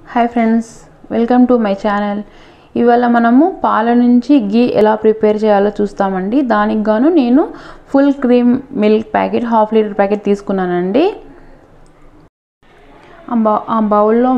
hi friends welcome to my channel ఇవాళ మనము పాల నుంచి గీ ఎలా ప్రిపేర్ చేయాలో చూస్తామండి దానికి గాను నేను full cream milk packet half litre packet తీసుకున్నానండి ఆ బౌ ఆ బౌల్లో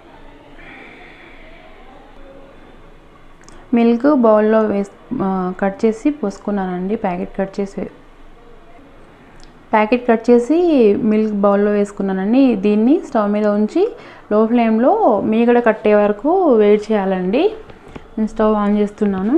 మిల్క్ బౌల్లో వేసి కట్ చేసి పోసుకున్నానండి ప్యాకెట్ కట్ చేసి ప్యాకెట్ కట్ చేసి మిల్క్ బౌల్లో వేసుకున్నానండి దీన్ని స్టవ్ మీద ఉంచి లో ఫ్లేమ్లో మీగడ కట్టే వరకు వెయిట్ చేయాలండి నేను స్టవ్ ఆన్ చేస్తున్నాను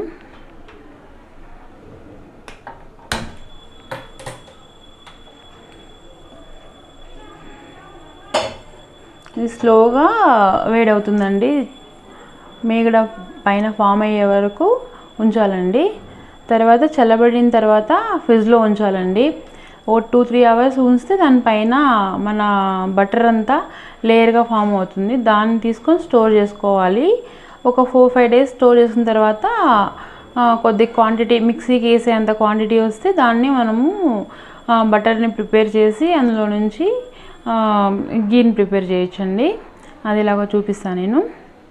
ఇది స్లోగా వేడవుతుందండి మీగడ పైన ఫామ్ అయ్యే వరకు ఉంచాలండి తర్వాత చల్లబడిన తర్వాత ఫ్రిడ్జ్లో ఉంచాలండి ఓ టూ త్రీ అవర్స్ ఉంచితే దానిపైన మన బటర్ అంతా లేయర్గా ఫామ్ అవుతుంది దాన్ని తీసుకొని స్టోర్ చేసుకోవాలి ఒక ఫోర్ ఫైవ్ డేస్ స్టోర్ చేసిన తర్వాత కొద్ది క్వాంటిటీ మిక్సీకి వేసేంత క్వాంటిటీ వస్తే దాన్ని మనము బటర్ని ప్రిపేర్ చేసి అందులో నుంచి గీని ప్రిపేర్ చేయొచ్చండి అది ఇలాగ చూపిస్తాను నేను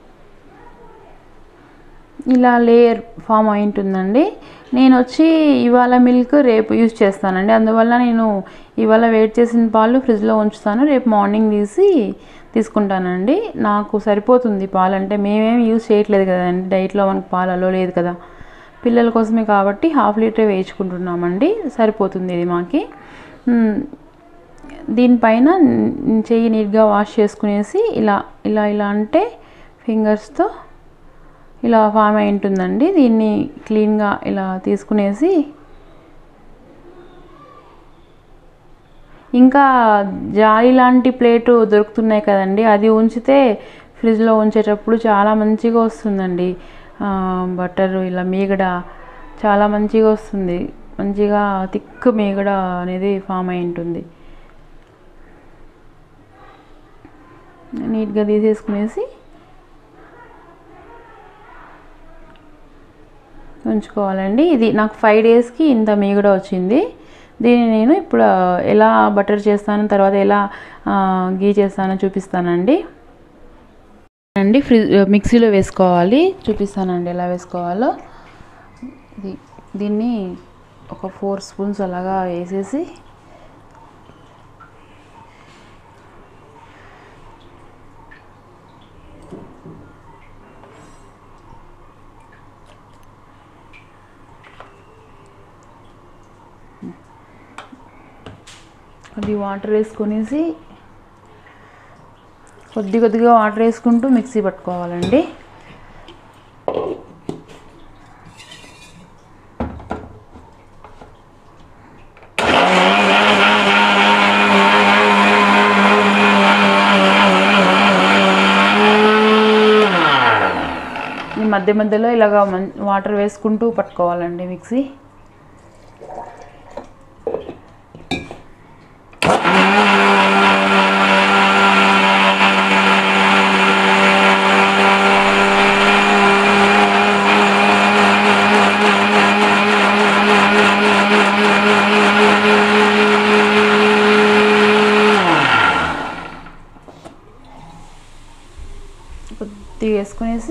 ఇలా లేయర్ ఫామ్ అయి ఉంటుందండి నేను వచ్చి ఇవాళ మిల్క్ రేపు యూజ్ చేస్తానండి అందువల్ల నేను ఇవాళ వెయిట్ చేసిన పాలు ఫ్రిడ్జ్లో ఉంచుతాను రేపు మార్నింగ్ తీసి తీసుకుంటానండి నాకు సరిపోతుంది పాలు అంటే మేమేం యూజ్ చేయట్లేదు కదండి డైట్లో మనకు పాలు అలో లేదు కదా పిల్లల కోసమే కాబట్టి హాఫ్ లీటర్ వేయించుకుంటున్నామండి సరిపోతుంది ఇది మాకి దీనిపైన చెయ్యి నీట్గా వాష్ చేసుకునేసి ఇలా ఇలా ఇలా అంటే ఫింగర్స్తో ఇలా ఫామ్ అయి ఉంటుందండి దీన్ని క్లీన్గా ఇలా తీసుకునేసి ఇంకా జాలి లాంటి ప్లేటు దొరుకుతున్నాయి కదండి అది ఉంచితే ఫ్రిడ్జ్లో ఉంచేటప్పుడు చాలా మంచిగా వస్తుందండి బటర్ ఇలా మీగడ చాలా మంచిగా వస్తుంది మంచిగా థిక్ మీగడ అనేది ఫామ్ అయి ఉంటుంది నీట్గా తీసేసుకునేసి ఉంచుకోవాలండి ఇది నాకు ఫైవ్ డేస్కి ఇంత మీగడ వచ్చింది దీన్ని నేను ఇప్పుడు ఎలా బటర్ చేస్తాను తర్వాత ఎలా గీ చేస్తానో చూపిస్తానండి అండి ఫ్రిజ్ మిక్సీలో వేసుకోవాలి చూపిస్తానండి ఎలా వేసుకోవాలో ఇది దీన్ని ఒక ఫోర్ స్పూన్స్ అలాగా వేసేసి కొద్ది వాటర్ వేసుకొనేసి కొద్ది కొద్దిగా వాటర్ వేసుకుంటూ మిక్సీ పట్టుకోవాలండి ఈ మధ్య మధ్యలో ఇలాగ వాటర్ వేసుకుంటూ పట్టుకోవాలండి మిక్సీ కొద్దిగా వేసుకునేసి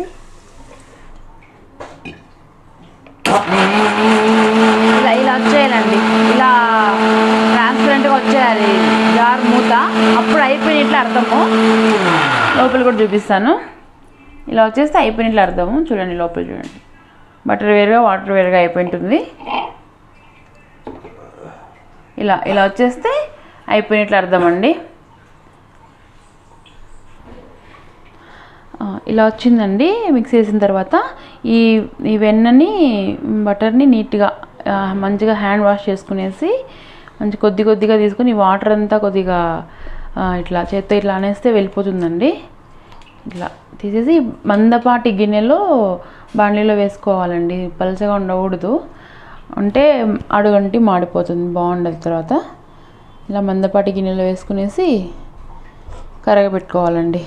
ఇలా ఇలా వచ్చేయాలండి ఇలా ట్రాన్స్పరెంట్గా వచ్చేయాలి జార్ మూత అప్పుడు అయిపోయినట్లు అర్థము లోపల కూడా చూపిస్తాను ఇలా వచ్చేస్తే అయిపోయినట్లు అర్థము చూడండి లోపల చూడండి బటర్ వేరుగా వాటర్ వేరుగా అయిపోయింటుంది ఇలా ఇలా వచ్చేస్తే అయిపోయినట్లు అర్థం అండి ఇలా వచ్చిందండి మిక్స్ చేసిన తర్వాత ఈ ఈ వెన్నని బటర్ని నీట్గా మంచిగా హ్యాండ్ వాష్ చేసుకునేసి మంచి కొద్ది కొద్దిగా తీసుకుని వాటర్ అంతా కొద్దిగా ఇట్లా చేత్తో ఇట్లా అనేస్తే వెళ్ళిపోతుందండి ఇట్లా తీసేసి మందపాటి గిన్నెలో బాండ్లీలో వేసుకోవాలండి పలచగా ఉండకూడదు అంటే అడుగంటి మాడిపోతుంది బాగుండదు తర్వాత ఇలా మందపాటి గిన్నెలో వేసుకునేసి కరగబెట్టుకోవాలండి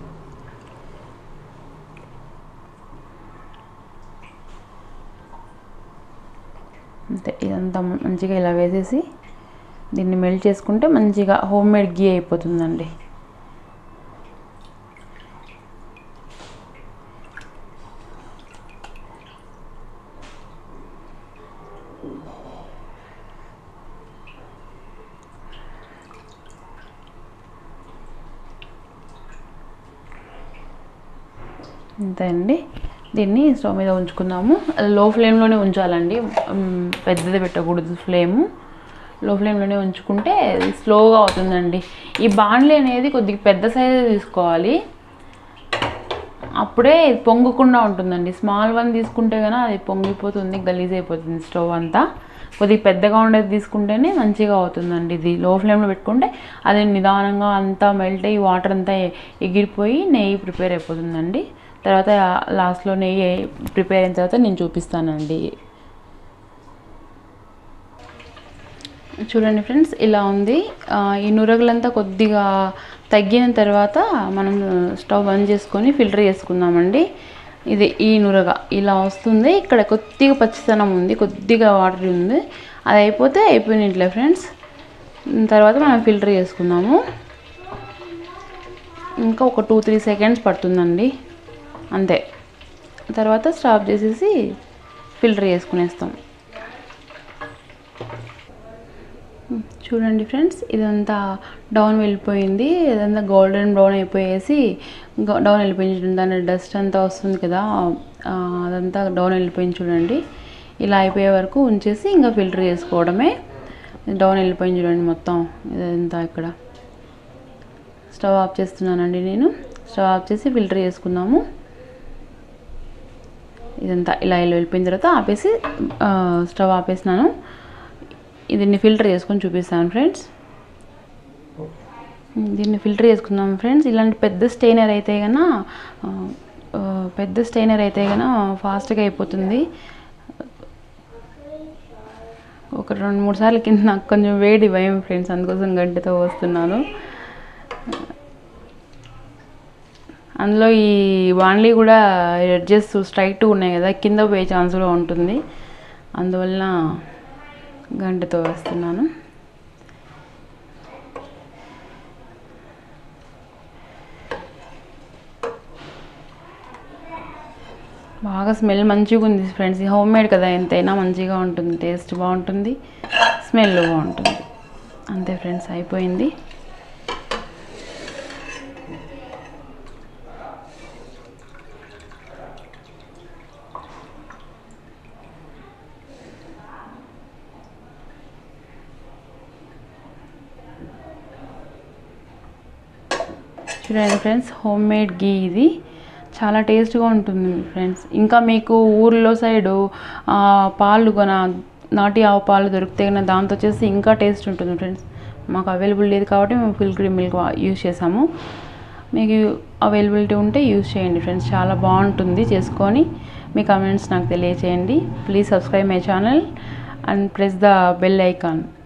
అంతే ఇదంతా మంచిగా ఇలా వేసేసి దీన్ని మెల్ట్ చేసుకుంటే మంచిగా హోమ్ మేడ్ గీ అయిపోతుందండి అంతే అండి దీన్ని స్టవ్ మీద ఉంచుకుందాము లో ఫ్లేమ్లోనే ఉంచాలండి మ్, పెద్దది పెట్టకూడదు ఫ్లేము లో ఫ్లేమ్లోనే ఉంచుకుంటే అది స్లోగా అవుతుందండి ఈ బాండ్లీ అనేది కొద్దిగా పెద్ద సైజు తీసుకోవాలి అప్పుడే ఇది పొంగకుండా ఉంటుందండి స్మాల్ వన్ తీసుకుంటే కనుక అది పొంగిపోతుంది గలీజ్ అయిపోతుంది స్టవ్ అంతా కొద్దిగా పెద్దగా ఉండేది తీసుకుంటేనే మంచిగా అవుతుందండి ఇది లో ఫ్లేమ్లో పెట్టుకుంటే అది నిదానంగా అంతా మెల్ట్ అయ్యి వాటర్ అంతా ఎ- ఎగిరిపోయి నెయ్యి ప్రిపేర్ అయిపోతుందండి తర్వాత లాస్ట్లో నెయ్యి ప్రిపేర్ అయిన తర్వాత నేను చూపిస్తానండి చూడండి ఫ్రెండ్స్ ఇలా ఉంది ఆ, ఈ నురగలంతా కొద్దిగా తగ్గిన తర్వాత మనం స్టవ్ బంద్ చేసుకొని ఫిల్టర్ చేసుకుందామండి ఇది ఈ నురగ ఇలా వస్తుంది ఇక్కడ కొద్దిగా పచ్చితనం ఉంది కొద్దిగా వాటర్ ఉంది అది అయిపోతే అయిపోయినట్లే ఫ్రెండ్స్ తర్వాత మనం ఫిల్టర్ చేసుకుందాము ఇంకా ఒక టూ త్రీ సెకండ్స్ పడుతుందండి అంతే తర్వాత స్టాప్ చేసేసి ఫిల్టర్ చేసుకునేస్తాం చూడండి ఫ్రెండ్స్ ఇదంతా డౌన్ వెళ్ళిపోయింది ఇదంతా గోల్డెన్ బ్రౌన్ అయిపోయేసి గ- డౌన్ వెళ్ళిపోయింది దాని డస్ట్ అంతా వస్తుంది కదా ఆ, అదంతా డౌన్ వెళ్ళిపోయింది చూడండి ఇలా అయిపోయే వరకు ఉంచేసి ఇంకా ఫిల్టర్ చేసుకోవడమే డౌన్ వెళ్ళిపోయింది చూడండి మొత్తం ఇదంతా ఇక్కడ స్టవ్ ఆఫ్ చేస్తున్నానండి నేను స్టవ్ ఆఫ్ చేసి ఫిల్టర్ చేసుకుందాము ఇదంతా ఇలా ఇలా వెళ్ళిపోయిన తర్వాత ఆపేసి ఆ, స్టవ్ ఆపేసినాను దీన్ని ఫిల్టర్ చేసుకొని చూపిస్తాను ఫ్రెండ్స్ దీన్ని ఫిల్టర్ చేసుకుందాం ఫ్రెండ్స్ ఇలాంటి పెద్ద స్టెయినర్ అయితే కన్నా ఆ, ఆ, పెద్ద స్టెయినర్ అయితే కన్నా ఫాస్ట్గా అయిపోతుంది ఒక రెండు మూడు సార్లు కింద నాకు కొంచెం వేడి భయం ఫ్రెండ్స్ అందుకోసం గంటతో వస్తున్నాను అందులో ఈ బాండ్లీ కూడా ఎడ్జెస్ స్ట్రైట్ ఉన్నాయి కదా కింద పోయే ఛాన్స్ కూడా ఉంటుంది అందువలన గంటతో వేస్తున్నాను బాగా స్మెల్ మంచిగా ఉంది ఫ్రెండ్స్ ఈ హోమ్ మేడ్ కదా ఎంతైనా మంచిగా ఉంటుంది టేస్ట్ బాగుంటుంది స్మెల్ బాగుంటుంది అంతే ఫ్రెండ్స్ అయిపోయింది చూడండి ఫ్రెండ్స్ హోమ్ మేడ్ గీ ఇది చాలా టేస్ట్గా ఉంటుంది ఫ్రెండ్స్ ఇంకా మీకు ఊర్లో సైడు ఆ, పాలు కొన నాటి ఆవు పాలు దొరికితే కన్నా దాంతో చేస్తే ఇంకా టేస్ట్ ఉంటుంది ఫ్రెండ్స్ మాకు అవైలబుల్ లేదు కాబట్టి మేము ఫిల్ క్రీమ్ మిల్క్ యూజ్ చేసాము మీకు అవైలబిలిటీ ఉంటే యూజ్ చేయండి ఫ్రెండ్స్ చాలా బాగుంటుంది చేసుకొని మీ కమెంట్స్ నాకు తెలియచేయండి please subscribe my channel and press the bell icon